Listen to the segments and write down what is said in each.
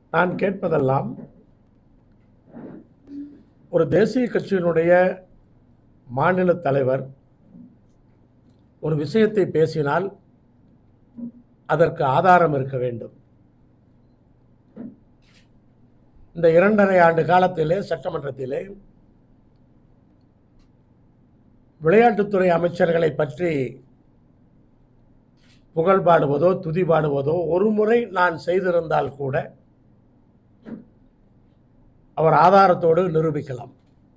நான் கேட்பதெல்லாம் ஒரு தேசிய கட்சியினுடைய மாநில தலைவர் ஒரு விஷயத்தை பேசினால் அதற்கு ஆதாரம் இருக்க வேண்டும் இந்த இரண்டரை ஆண்டு காலத்திலே சட்டமன்றத்திலே விளையாட்டுத்துறை அமைச்சர்களை பற்றி புகழ் பாடுவதோ துதி பாடுவதோ ஒரு முறை நான் செய்திருந்தால் கூட அவர் ஆதாரத்தோடு நிரூபிக்கலாம்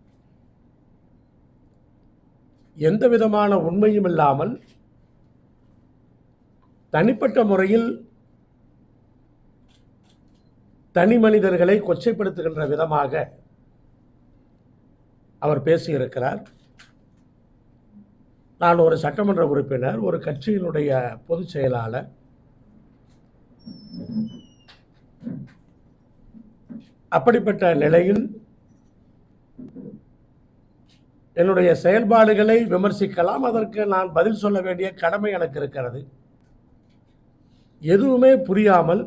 எந்த விதமான உண்மையும் இல்லாமல் தனிப்பட்ட முறையில் தனி மனிதர்களை கொச்சைப்படுத்துகின்ற விதமாக அவர் பேசியிருக்கிறார் நான் ஒரு சட்டமன்ற உறுப்பினர் ஒரு கட்சியினுடைய பொதுச் செயலாளர் அப்படிப்பட்ட நிலையில் என்னுடைய செயல்பாடுகளை விமர்சிக்கலாம் அதற்கு நான் பதில் சொல்ல வேண்டிய கடமை எனக்கு இருக்கிறது எதுவுமே புரியாமல்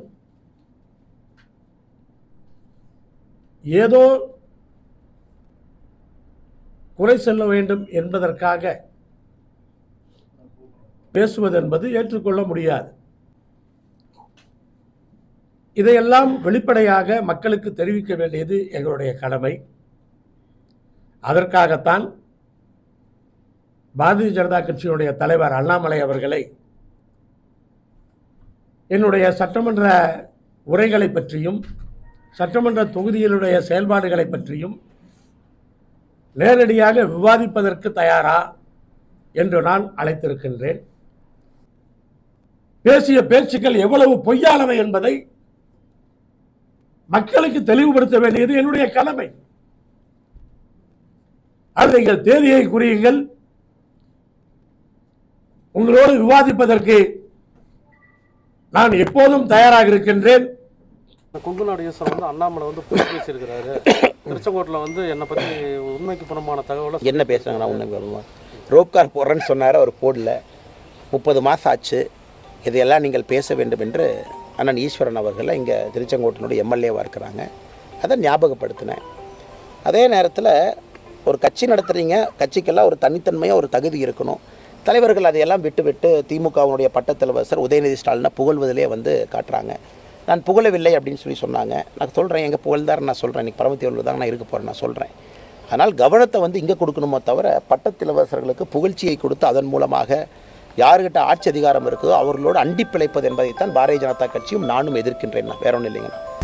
ஏதோ குறை சொல்ல வேண்டும் என்பதற்காக பேசுவது என்பது ஏற்றுக்கொள்ள முடியாது இதையெல்லாம் வெளிப்படையாக மக்களுக்கு தெரிவிக்க வேண்டியது எங்களுடைய கடமை அதற்காகத்தான் பாரதிய ஜனதா கட்சியினுடைய தலைவர் அண்ணாமலை அவர்களை என்னுடைய சட்டமன்ற உரைகளை பற்றியும் சட்டமன்ற தொகுதிகளுடைய செயல்பாடுகளை பற்றியும் நேரடியாக விவாதிப்பதற்கு தயாரா என்று நான் அழைத்திருக்கின்றேன் பேசிய பேச்சுக்கள் எவ்வளவு பொய்யானவை என்பதை மக்களுக்கு தெளிவுபடுத்த வேண்டியது என்னுடைய கடமை அது நீங்கள் தேதியை குறியுங்கள் உங்களோடு விவாதிப்பதற்கு நான் எப்போதும் தயாராக இருக்கின்றேன் இந்த கொங்கு நாடு ஈஸ்வரன் வந்து அண்ணாமலை வந்து பொய் பேசியிருக்கிறாரு திருச்செங்கோட்டில் வந்து என்னை பற்றி உண்மைக்கு புறம்பான தகவலை என்ன பேசுகிறாங்கன்னா ஒன்று வருவோம் ரோப் கார் போடுறேன்னு சொன்னார் அவர் போடல முப்பது மாதம் ஆச்சு இதையெல்லாம் நீங்கள் பேச வேண்டும் என்று அண்ணன் ஈஸ்வரன் அவர்கள் இங்கே திருச்செங்கோட்டினுடைய எம்எல்ஏவாக இருக்கிறாங்க அதை ஞாபகப்படுத்தினேன் அதே நேரத்தில் ஒரு கட்சி நடத்துகிறீங்க கட்சிக்கெல்லாம் ஒரு தனித்தன்மையாக ஒரு தகுதி இருக்கணும் தலைவர்கள் அதையெல்லாம் விட்டு விட்டு திமுகவினுடைய பட்டத்தலைவர் உதயநிதி ஸ்டாலினை புகழ்வதிலே வந்து காட்டுறாங்க நான் புகழவில்லை அப்படின்னு சொல்லி சொன்னாங்க நான் சொல்கிறேன் எங்கள் புகழ்ந்தார் நான் சொல்கிறேன் இன்றைக்கி பரமத்தியூரில் தான் நான் இருக்க போகிறேன் நான் சொல்கிறேன் அதனால் கவனத்தை வந்து இங்கே கொடுக்கணுமோ தவிர பட்டத்திலவசர்களுக்கு புகழ்ச்சியை கொடுத்து அதன் மூலமாக யாருக்கிட்ட ஆட்சி அதிகாரம் இருக்குதோ அவர்களோடு அண்டி பிழைப்பது என்பதைத்தான் பாரதிய ஜனதா கட்சியும் நானும் எதிர்க்கின்றேன் வேற ஒன்றும் இல்லைங்கண்ணா